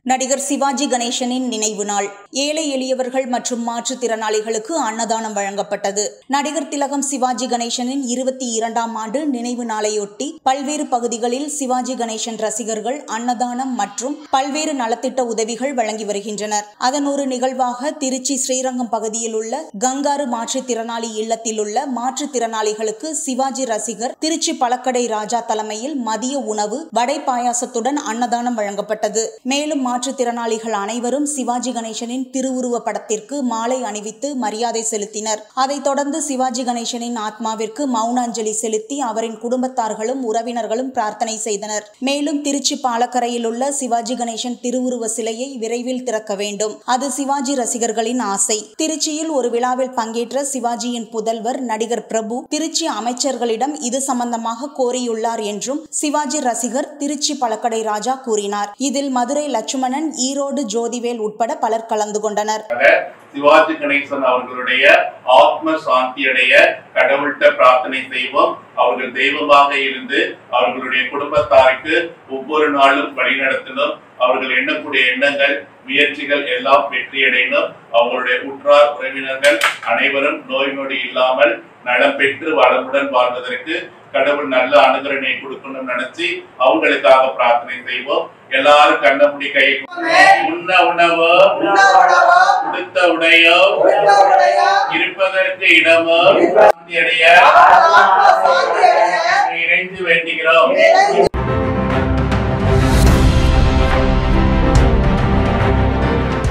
நடிகர் சிவாஜி கணேசனின் நினைவு நாள் ஏழை எளியவர்கள் மற்றும் மாற்றுத்திறனாளிகளுக்கு அன்னதானம் வழங்கப்பட்டது நடிகர் திலகம் சிவாஜி கணேசனின் இருபத்தி இரண்டாம் ஆண்டு நினைவு நாளையொட்டி பல்வேறு பகுதிகளில் சிவாஜி கணேசன் ரசிகர்கள் அன்னதானம் மற்றும் பல்வேறு நலத்திட்ட உதவிகள் வழங்கி வருகின்றனர் அதன் ஒரு நிகழ்வாக திருச்சி ஸ்ரீரங்கம் பகுதியில் உள்ள கங்காரு மாற்றுத்திறனாளி இல்லத்தில் உள்ள மாற்றுத்திறனாளிகளுக்கு சிவாஜி ரசிகர் திருச்சி பழக்கடை ராஜா தலைமையில் மதிய உணவு வடை பாயாசத்துடன் அன்னதானம் வழங்கப்பட்டது மேலும் மாற்றுத்திறனாளிகள் அனைவரும் சிவாஜி கணேசனின் திருவுருவ படத்திற்கு மாலை அணிவித்து மரியாதை செலுத்தினர் அதைத் தொடர்ந்து சிவாஜி கணேசனின் ஆத்மாவிற்கு மௌன அஞ்சலி செலுத்தி அவரின் குடும்பத்தார்களும் உறவினர்களும் பிரார்த்தனை செய்தனர் மேலும் திருச்சி பாலக்கரையில் உள்ள சிவாஜி கணேசன் திருவுருவ சிலையை விரைவில் திறக்க வேண்டும் அது சிவாஜி ரசிகர்களின் ஆசை திருச்சியில் ஒரு விழாவில் பங்கேற்ற சிவாஜியின் புதல்வர் நடிகர் பிரபு திருச்சி அமைச்சர்களிடம் இது சம்பந்தமாக கோரியுள்ளார் என்றும் சிவாஜி ரசிகர் திருச்சி பழக்கடை ராஜா கூறினார் இதில் மதுரை லட்சுமணன் ஈரோடு ஜோதிவேல் உட்பட பலர் கலந்து கொண்டனர் சிவாஜி கணேசன் அவர்களுடைய ஆத்ம சாந்தியடைய கடவுள்கிட்ட பிரார்த்தனை செய்வோம் அவர்கள் தெய்வமாக இருந்து அவர்களுடைய குடும்பத்தாருக்கு ஒவ்வொரு நாளும் வழிநடத்தணும் அவர்கள் எண்ணக்கூடிய எண்ணங்கள் முயற்சிகள் எல்லாம் வெற்றியடையணும் அவங்களுடைய உற்றார் உறவினர்கள் அனைவரும் நோய் நொடி இல்லாமல் நலம் பெற்று வளமுடன் வாழ்வதற்கு கடவுள் நல்ல அனுகரணை கொடுக்கணும்னு நினைச்சு அவங்களுக்காக பிரார்த்தனை செய்வோம் எல்லாரும் கண்ணமுடி கை உண்ண உணவோ உடுத்த உடையோ இருப்பதற்கு இடமோ சாந்தியடைய இணைந்து வேண்டுகிறோம்